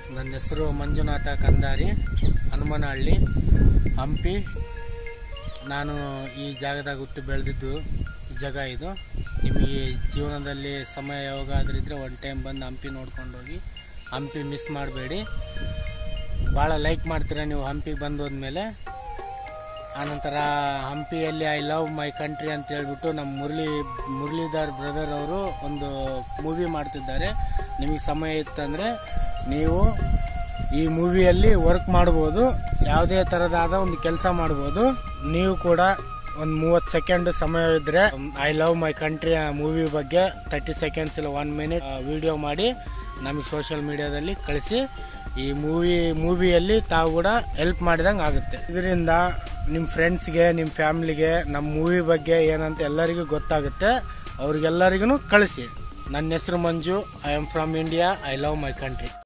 ನನ್ನ ಹೆಸರು ಮಂಜುನಾಥ ಕಂದಾರಿ ಹನುಮನಹಳ್ಳಿ ಹಂಪಿ ನಾನು ಈ ಜಾಗದಾಗ ಹುಟ್ಟು ಬೆಳೆದಿದ್ದು ಜಾಗ ಇದು ನಿಮಗೆ ಜೀವನದಲ್ಲಿ ಸಮಯ ಯಾವಾಗ ಆದ್ರಿದ್ರೆ ಒನ್ ಟೈಮ್ ಬಂದು ಹಂಪಿ ನೋಡ್ಕೊಂಡು ಹೋಗಿ ಹಂಪಿ ಮಿಸ್ ಮಾಡಬೇಡಿ ಭಾಳ ಲೈಕ್ ಮಾಡ್ತೀರಾ ನೀವು ಹಂಪಿಗೆ ಬಂದು ಹೋದ್ಮೇಲೆ ಆನಂತರ ಹಂಪಿಯಲ್ಲಿ ಐ ಲವ್ ಮೈ ಕಂಟ್ರಿ ಅಂತ ಹೇಳ್ಬಿಟ್ಟು ನಮ್ಮ ಮುರಳಿ ಮುರಳೀಧರ್ ಬ್ರದರ್ ಅವರು ಒಂದು ಮೂವಿ ಮಾಡ್ತಿದ್ದಾರೆ ನಿಮಗೆ ಸಮಯ ಇತ್ತಂದರೆ ನೀವು ಈ ಮೂವಿಯಲ್ಲಿ ವರ್ಕ್ ಮಾಡ್ಬೋದು ಯಾವುದೇ ಥರದಾದ ಒಂದು ಕೆಲಸ ಮಾಡ್ಬೋದು ನೀವು ಕೂಡ ಒಂದು ಮೂವತ್ತು ಸೆಕೆಂಡ್ ಸಮಯ ಇದ್ರೆ I love my country movie ಬಗ್ಗೆ ತರ್ಟಿ ಸೆಕೆಂಡ್ಸ್ ಇಲ್ಲ ಒನ್ ಮಿನಿಟ್ ವಿಡಿಯೋ ಮಾಡಿ ನಮಗೆ ಸೋಷಿಯಲ್ ಮೀಡಿಯಾದಲ್ಲಿ ಕಳಿಸಿ ಈ ಮೂವಿ ಮೂವಿಯಲ್ಲಿ ತಾವು ಕೂಡ ಹೆಲ್ಪ್ ಮಾಡಿದಂಗೆ ಆಗುತ್ತೆ ಇದರಿಂದ ನಿಮ್ಮ ಫ್ರೆಂಡ್ಸ್ಗೆ ನಿಮ್ಮ ಫ್ಯಾಮ್ಲಿಗೆ ನಮ್ಮ ಮೂವಿ ಬಗ್ಗೆ ಏನಂತ ಎಲ್ಲರಿಗೂ ಗೊತ್ತಾಗುತ್ತೆ ಅವ್ರಿಗೆಲ್ಲರಿಗೂ ಕಳಿಸಿ ನನ್ನ ಹೆಸರು Manju I am from India I love my country